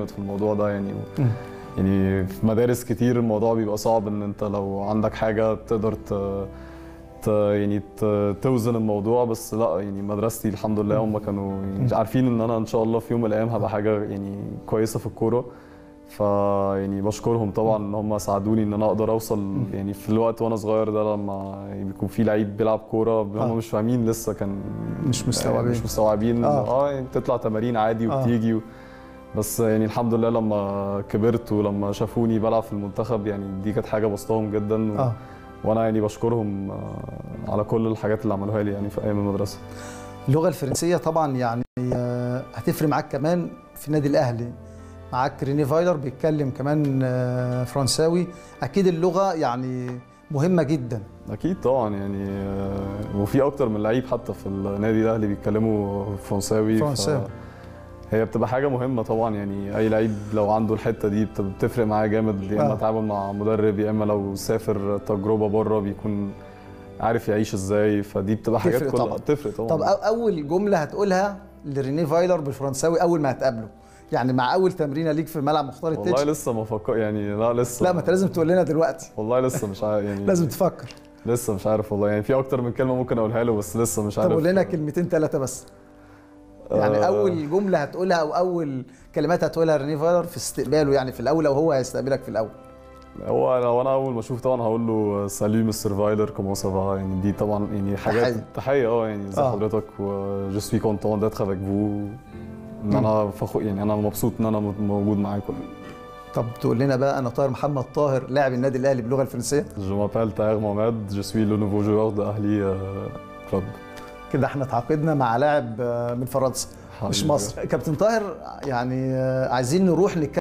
في الموضوع ده يعني يعني في مدارس كتير الموضوع بيبقى صعب ان انت لو عندك حاجه تقدر ت... ت... يعني ت... توزن الموضوع بس لا يعني مدرستي الحمد لله هم كانوا يعني عارفين ان انا ان شاء الله في يوم من الايام هبقى حاجه يعني كويسه في الكوره ف يعني بشكرهم طبعا ان هم ساعدوني ان انا اقدر اوصل يعني في الوقت وانا صغير ده لما يعني بيكون في لعيب بيلعب كوره هم آه. مش فاهمين لسه كان مش مستوعبين. مش مستوعبين آه. اه, آه يعني بتطلع تمارين عادي آه. وبتيجي و... بس يعني الحمد لله لما كبرت ولما شافوني بلعب في المنتخب يعني دي كانت حاجه بسطهم جدا و... اه وانا يعني بشكرهم آه، على كل الحاجات اللي عملوها لي يعني في ايام المدرسه اللغه الفرنسيه طبعا يعني آه، هتفرق معاك كمان في النادي الاهلي معاك ريني فايلر بيتكلم كمان آه، فرنساوي اكيد اللغه يعني مهمه جدا اكيد طبعا يعني آه، وفي اكتر من لعيب حتى في النادي الاهلي بيتكلموا فرنساوي ف- فرنساوي. هي بتبقى حاجه مهمه طبعا يعني اي لعيب لو عنده الحته دي بت- بتفرق معاه جامد يا اما آه. اتعامل مع مدرب يا اما لو سافر تجربه بره بيكون عارف يعيش ازاي فدي بتبقى حاجات تفرق كلها طبعاً. تفرق طبعا طب أو- اول جمله هتقولها لريني فايلر بالفرنساوي اول ما هتقابله يعني مع اول تمرينه ليك في ملعب مختار والله التتش لسه ما فكر يعني لا لسه لا ما انت لازم تقول لنا دلوقتي والله لسه مش عارف يعني لازم تفكر لسه مش عارف والله يعني في اكتر من كلمه ممكن اقولها له بس لسه مش عارف طب قول لنا كلمتين ثلاثه بس يعني آه. اول جمله هتقولها او اول كلمات هتقولها ريني فايلر في استقباله يعني في الاول او هو هيستقبلك في الاول هو لو انا اول ما اشوف طبعا هقول له ساليو مستر فايلر كومون سافا يعني دي طبعا يعني حاجات تحية. تحيه اه يعني زي آه. حضرتك و جو سوي كونتون داتر افيك فو ان انا فخور يعني انا مبسوط ان انا موجود معاكم طب تقول لنا بقى انا طاهر محمد طاهر لاعب النادي الاهلي باللغه الفرنسيه جو مابيل تاهر محمد جو سوي لو نوفو جوار دو اهلي كلوب كده احنا تعاقدنا مع لاعب آه، من فرنسا مش حبيبي. مصر كابتن طاهر يعني آه، عايزين نروح نتكلم